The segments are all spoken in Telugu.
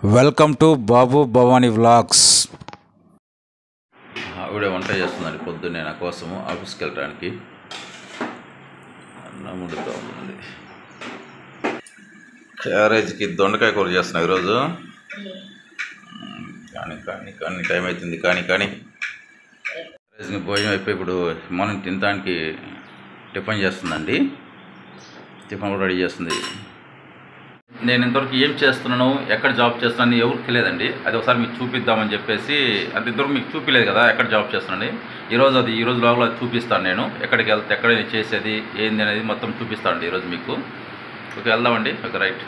Welcome to Babu Bhavani vlogs ఆవిడ వంట చేస్తుందండి పొద్దున్నే నా కోసము ఆఫీస్కి వెళ్ళడానికి అన్నం వండుతూ ఉంది క్యారేజ్కి దొండకాయ కూర చేస్తున్నా ఈరోజు మ్మ్. కానీ కానీ కానీ టైం అవుతుంది కానీ కానీ క్యారేజ్కి భోజనం అయిపోయి ఇప్పుడు మనం తినడానికి టిఫిన్ చేస్తుందండి టిఫిన్ కూడా రెడీ చేస్తుంది నేను ఇంతవరకు ఏం చేస్తున్నాను ఎక్కడ జాబ్ చేస్తున్నాను ఎవరికి తెలియదండి అది ఒకసారి మీకు చూపిద్దామని చెప్పేసి అది ఇంతవరకు మీకు చూపించలేదు కదా ఎక్కడ జాబ్ చేస్తున్నాను ఈరోజు అది ఈ రోజు లోపల అది చూపిస్తాను నేను ఎక్కడికి వెళ్తే ఎక్కడ నేను చేసేది ఏంది అనేది మొత్తం చూపిస్తాను ఈరోజు మీకు ఓకే వెళ్దామండి ఓకే రైట్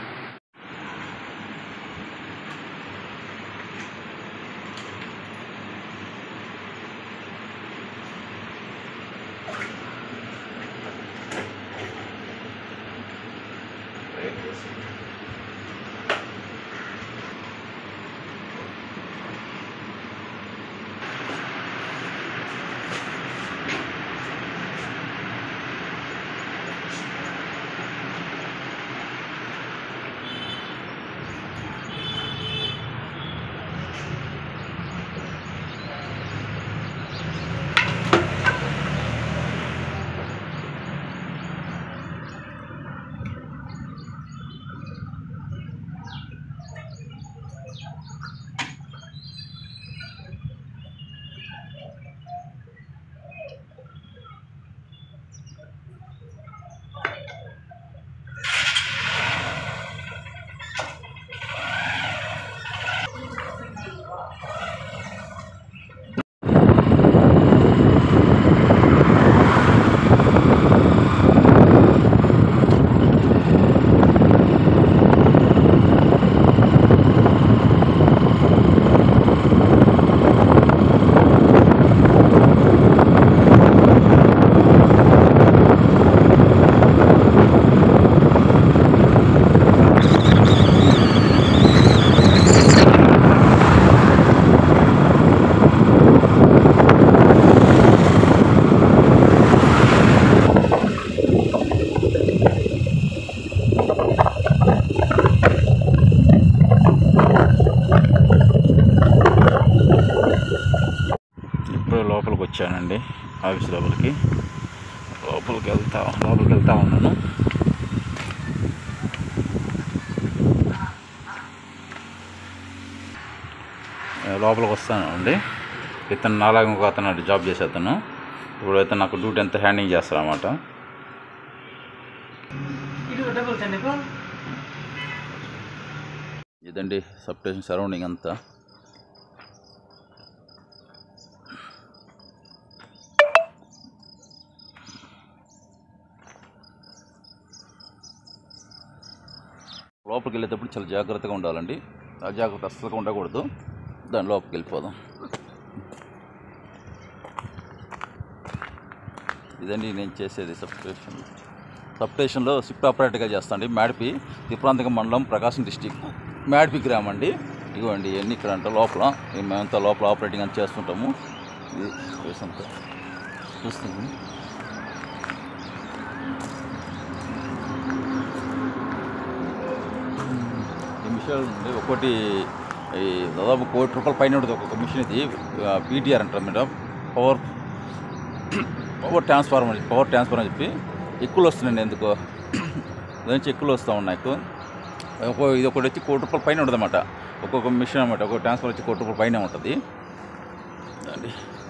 ఇప్పుడు లోపలికి వచ్చానండి ఆఫీస్ లోపలికి లోపలికి వెళ్తా లోపలికి వెళ్తా ఉన్నాను ఆ, లోపలికి వస్తాను అండి ఇతను నాలాగా ఇంకో అతను అటు జాబ్ చేసే అతను ఇప్పుడు అయితే నాకు డ్యూటీ అంతా హ్యాండింగ్ చేస్తాను అనమాట ఇదండి సబ్ స్టేషన్ సరౌండింగ్ అంతా లోపలికి వెళ్ళేటప్పుడు చాలా జాగ్రత్తగా ఉండాలండి అజాగ్రత్త అస్సలుగా ఉండకూడదు దాని లోపలికి వెళ్ళిపోదాం ఇదండి నేను చేసేది సబ్ స్టేషన్ సబ్ స్టేషన్లో షిఫ్ట్ ఆపరేటర్గా చేస్తాండి మేడపి తిప్రాంతకం మండలం ప్రకాశం డిస్టిక్ మేడపి గ్రామం అండి ఇదిగోండి ఇవన్నీ ఇక్కడ అంట లోపల ఈ మేమంతా లోపల ఆపరేటింగ్ అంతా చేస్తుంటాము ఇది ప్లేస్ అంతా చూస్తుంది ఈ మిషన్ ఉంది ఒకటి ఈ దాదాపు కోటి రూపాయల పైన ఉంటుంది ఒక్కొక్క మిషన్ ఇది పీటీఆర్ అంటారు madam power power transformer power transformer అని చెప్పి ఎక్కువలు వస్తున్నాయండి ఎందుకో దాని నుంచి ఎక్కువలు వస్తూ ఉన్నాయి ఎక్కువ ఒక్కో ఇది ఒకటి వచ్చి కోటి రూపాయల పైన ఉంటుంది అన్నమాట ఒక్కొక్క మిషన్ అనమాట ఒక్కొక్క ట్రాన్స్ఫర్ వచ్చి కోటి రూపాయల పైన ఉంటుంది అండి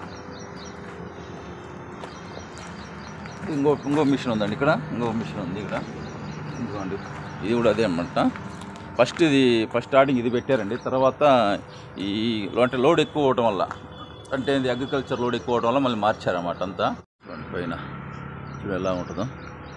ఇంకో ఇంకో మిషన్ ఉందండి ఇక్కడ ఇంకో మిషన్ ఉంది ఇక్కడ ఇంకోండి ఇది కూడా అదే అనమాట ఫస్ట్ ఇది ఫస్ట్ స్టార్టింగ్ ఇది పెట్టారండి తర్వాత ఈ అంటే లోడ్ ఎక్కువ అవటం వల్ల అంటే ఇది అగ్రికల్చర్ లోడ్ ఎక్కువ అవడం వల్ల మళ్ళీ మార్చారన్నమాట అంతా చూడండి పైన చూడు ఎలా ఉంటుందో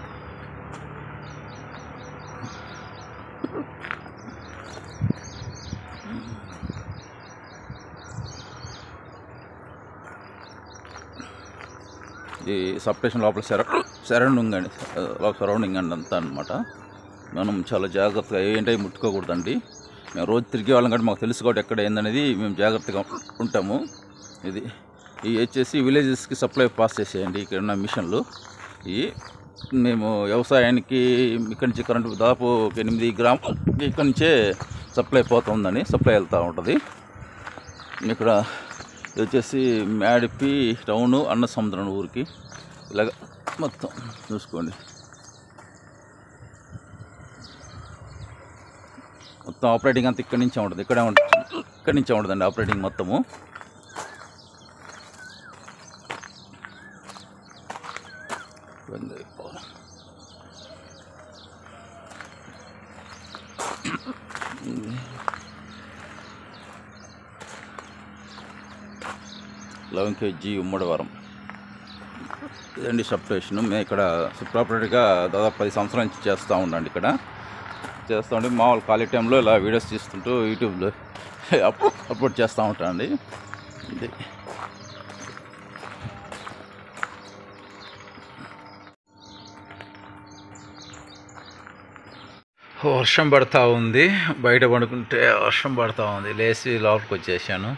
ఈ సపరేషన్ లోపల సెర సరౌండింగ్ అండి లోపల సరౌండింగ్ అండి అంతా అనమాట మనం చాలా జాగ్రత్తగా ఏంటవి ముట్టుకోకూడదండి మేము రోజు తిరిగే వాళ్ళం కాబట్టి మాకు తెలుసు కాబట్టి ఎక్కడ ఏందనేది మేము జాగ్రత్తగా ఉంటాము ఇది ఇవి వచ్చేసి విలేజెస్కి సప్లై పాస్ చేసేయండి ఇక్కడ ఉన్న మిషన్లు ఈ మేము వ్యవసాయానికి ఇక్కడి నుంచి కరెంటు దాదాపు ఒక ఎనిమిది గ్రాములు ఇక్కడి నుంచే సప్లై పోతుందని సప్లై వెళ్తూ ఉంటుంది ఇక్కడ ఇది వచ్చేసి మేడిపి టౌను అన్న సముద్రం ఊరికి ఇలాగ మొత్తం చూసుకోండి మొత్తం ఆపరేటింగ్ అంతా ఇక్కడి నుంచే ఉంటుంది ఇక్కడే ఉంటుంది ఇక్కడి నుంచే ఉంటుందండి ఆపరేటింగ్ మొత్తము ఇబ్బంది అయిపోవాలి. లెవెన్ కేజీ ఉమ్మడివారం ఇదండి సబ్ స్టేషన్ మేము ఇక్కడ ప్రాపర్టీగా దాదాపు పది సంవత్సరాల నుంచి చేస్తూ ఉండండి ఇక్కడ చేస్తూ ఉండి మామూలు ఖాళీ టైంలో ఇలా వీడియోస్ తీస్తుంటూ యూట్యూబ్లో అప్ అప్లోడ్ చేస్తూ ఉంటాను అండి ఇది వర్షం పడతా ఉంది బయట పడుకుంటే వర్షం పడతా ఉంది లేచి లోపలికి వచ్చేసాను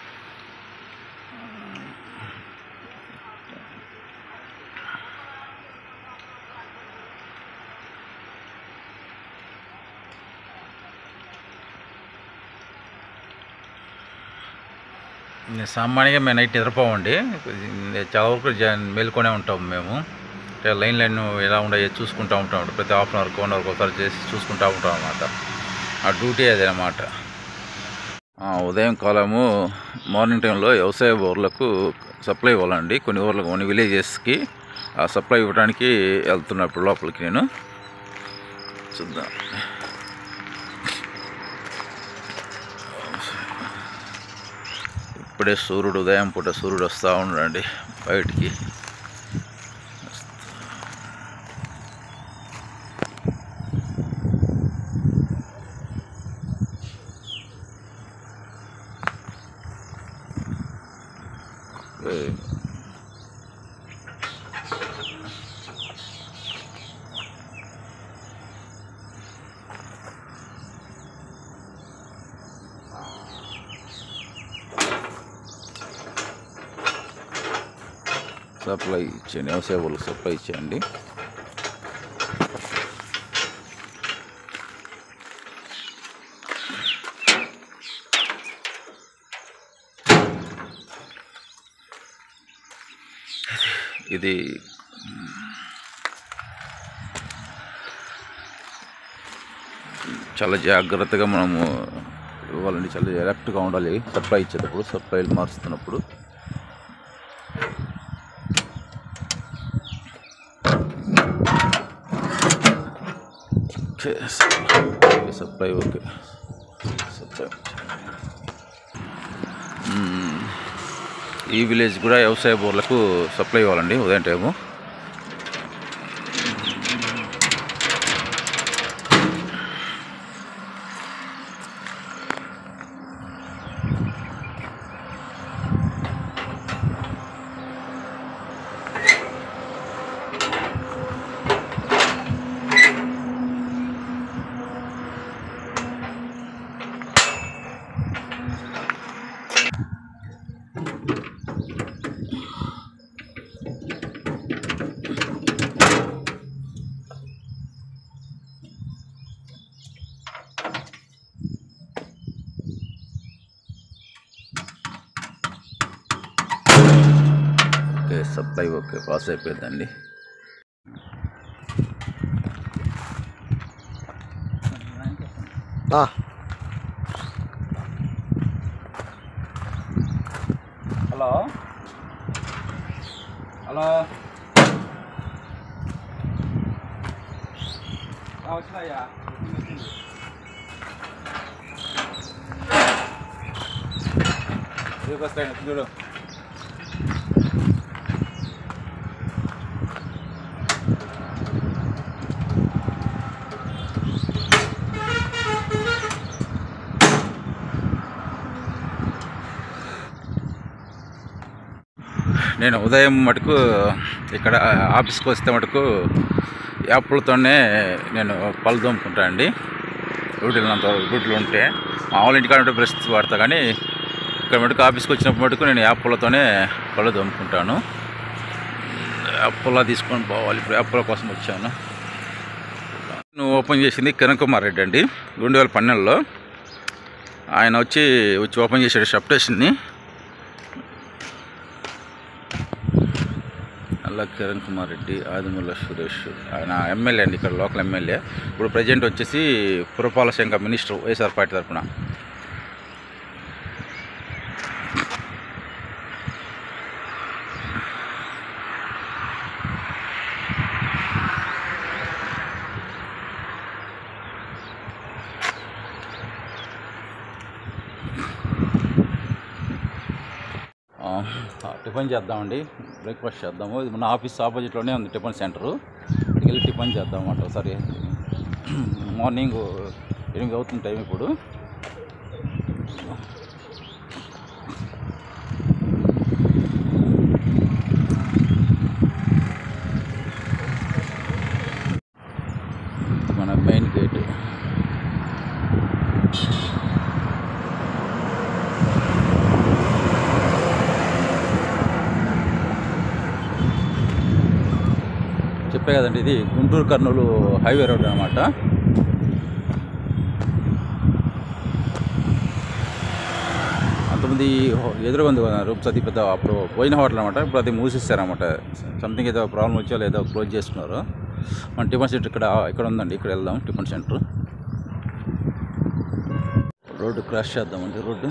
నేను సామాన్యంగా మేము నైట్ నిద్రపోవండి చాలా వరకు జా- మేల్కొనే ఉంటాం మేము అంటే లైన్ లైన్ ఎలా ఉన్నాయో చూసుకుంటూ ఉంటాం ప్రతి హాఫ్ అన్ అవర్కి వన్ అవర్కి ఒకసారి చేసి చూసుకుంటూ ఉంటాం అన్నమాట ఆ డ్యూటీ అదనమాట ఉదయం కాలము మార్నింగ్ టైంలో వ్యవసాయ ఊర్లకు సప్లై ఇవ్వాలండి కొన్ని ఊర్లకు కొన్ని విలేజెస్కి ఆ సప్లై ఇవ్వడానికి వెళ్తున్నప్పుడు లోపలికి నేను చూద్దాం ఇప్పుడే సూర్యుడు ఉదయం పూట సూర్యుడు వస్తూ ఉన్నాడండి బయటికి ఏ, సప్లై ఇచ్చేయండి వ్యవసాయ వాళ్ళకి సప్లై ఇచ్చేయండి ఇది చాలా జాగ్రత్తగా మనము ఇవ్వాలండి చాలా ఎలక్ట్గా ఉండాలి సప్లై ఇచ్చేటప్పుడు సప్లైలు మారుస్తున్నప్పుడు ఓకే సప్లై ఓకే సప్లై మ్మ్. ఈ విలేజ్ కూడా వ్యవసాయ బోర్లకు సప్లై ఇవ్వాలండి ఉదయం time okay supply okay pass అయిపోయిందండి హలో హలో వచ్చినాయా వస్తాయి చూడు నేను ఉదయం మటుకు ఇక్కడ ఆఫీస్కి వస్తే మటుకు యాప్లతోనే నేను పళ్ళు తోముకుంటాను అండి డ్యూటీలు అంత డ్యూటీలు ఉంటే మామూలు ఇంటికాడ ఉంటే బ్రష్ వాడతా కానీ ఇక్కడ మటుకు ఆఫీస్కి వచ్చినప్పుడు మటుకు నేను యాప్లతోనే పళ్ళు తోముకుంటాను యాప్లా తీసుకొని పోవాలి ఇప్పుడు యాప్ల కోసం వచ్చాను నువ్వు ఓపెన్ చేసింది కిరణ్ కుమార్ రెడ్డి అండి రెండు వేల పన్నెండులో ఆయన వచ్చి వచ్చి ఓపెన్ చేశాడు షప్ స్టేషన్ని అల్లా కిరణ్ కుమార్ రెడ్డి ఆదిమూల సురేష్ ఆయన ఎమ్మెల్యే అండి ఇక్కడ లోకల్ ఎమ్మెల్యే ఇప్పుడు ప్రజెంట్ వచ్చేసి పురపాలక శాఖ మినిస్టర్ వైఎస్ఆర్ పార్టీ తరఫున ఆ, టిఫిన్ చేద్దామండి బ్రేక్ఫాస్ట్ చేద్దాము ఇది మన ఆఫీస్ ఆపోజిట్లోనే ఉంది టిఫిన్ సెంటరు ఇక్కడికి వెళ్ళి టిఫిన్ చేద్దాం అన్నమాట ఒకసారి మార్నింగ్ ఎనిమిది అవుతుంది టైం ఇప్పుడు ఇది మన మెయిన్ గేట్ చెప్పే కదండి ఇది గుంటూరు కర్నూలు హైవే రోడ్ అనమాట అంతమంది ఎదురుగా ఉంది కదా రూప్స్ అది పెద్ద అప్పుడు పోయిన హోటల్ అనమాట ఇప్పుడు అది మూసేస్తారనమాట సంథింగ్ ఏదో ప్రాబ్లం వచ్చో లేదో క్లోజ్ చేస్తున్నారు మన టిఫిన్ సెంటర్ ఇక్కడ ఇక్కడ ఉందండి ఇక్కడ వెళ్దాం టిఫిన్ సెంటర్ రోడ్డు క్రాస్ చేద్దామండి రోడ్డు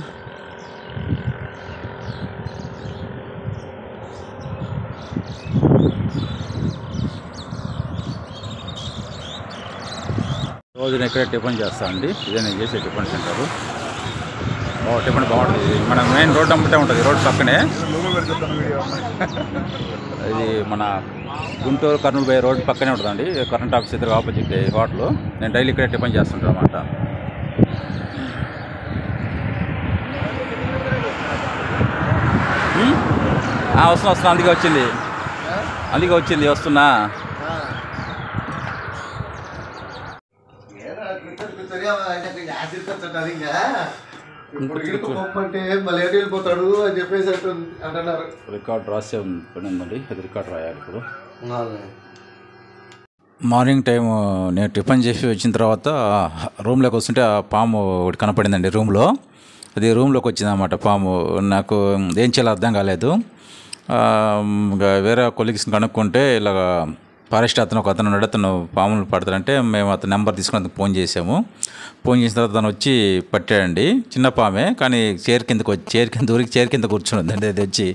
రోజు నేను ఇక్కడే టిఫిన్ చేస్తానండి ఇదే నేను చేసే టిఫిన్ సెంటర్ ఓ టిఫిన్ బాగుంటుంది ఇది మన మెయిన్ రోడ్ అమ్మటే ఉంటుంది రోడ్ పక్కనే ఇది మన గుంటూరు కర్నూలు పోయే రోడ్ పక్కనే ఉంటుందండి కరెంట్ ఆఫీస్ ఎదురు ఆపోజిట్ హోటల్ నేను డైలీ ఇక్కడే టిఫిన్ చేస్తుంటాను అనమాట వస్తున్నా వస్తున్నా అందుకే వచ్చింది అందుకే వచ్చింది వస్తున్నా ఇప్పుడు ఇడుకు పొమ్మంటే మళ్ళీ ఎటు వెళ్ళిపోతాడు అని చెప్పేసి అంటు అంటున్నారు రికార్డ్ రాసే పని ఉందండి అది రికార్డ్ రాయాలి ఇప్పుడు మార్నింగ్ టైం నేను టిఫిన్ చేసి వచ్చిన తర్వాత రూమ్లోకి వస్తుంటే ఆ పాము ఒకటి కనపడిందండి రూమ్లో అది రూమ్లోకి వచ్చిందన్నమాట పాము నాకు ఏం చేయాలో అర్థం కాలేదు ఆ, ఇంకా వేరే కొలీగ్స్ని కనుక్కుంటే ఇలాగ ఫారెస్ట్ అతను ఒక అతను ఉన్నాడు అతను పాములు పడతాడంటే మేము అతని నెంబర్ తీసుకుని అతనికి ఫోన్ చేసాము ఫోన్ చేసిన తర్వాత తను వచ్చి పట్టాడండి చిన్న పామే కానీ చైర్ కిందకు వచ్చి చైర్ కింద ఊరికి చైర్ కింద కూర్చుని ఉందండి అది వచ్చి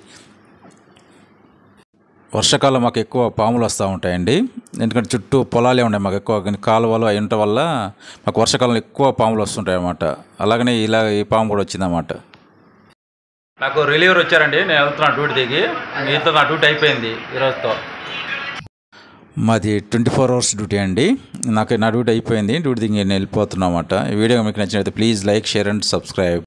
వర్షాకాలం మాకు ఎక్కువ పాములు వస్తూ ఉంటాయండి ఎందుకంటే చుట్టూ పొలాలే ఉన్నాయి మాకు ఎక్కువ కానీ కాలువలు అవి ఉండటం వల్ల మాకు వర్షాకాలంలో ఎక్కువ పాములు వస్తుంటాయి అన్నమాట అలాగనే ఇలా ఈ పాము కూడా వచ్చిందన్నమాట నాకు రిలీవర్ వచ్చారండి నేను వెళ్తున్నాను డ్యూటీ దిగి మీతో నా డ్యూటీ అయిపోయింది ఈరోజుతో మాది ట్వంటీ ఫోర్ అవర్స్ డ్యూటీ అండి నాకు నా డ్యూటీ అయిపోయింది డ్యూటీ దిగి నేను వెళ్ళిపోతున్నా అన్నమాట ఈ వీడియో మీకు నచ్చినట్లయితే please like share and subscribe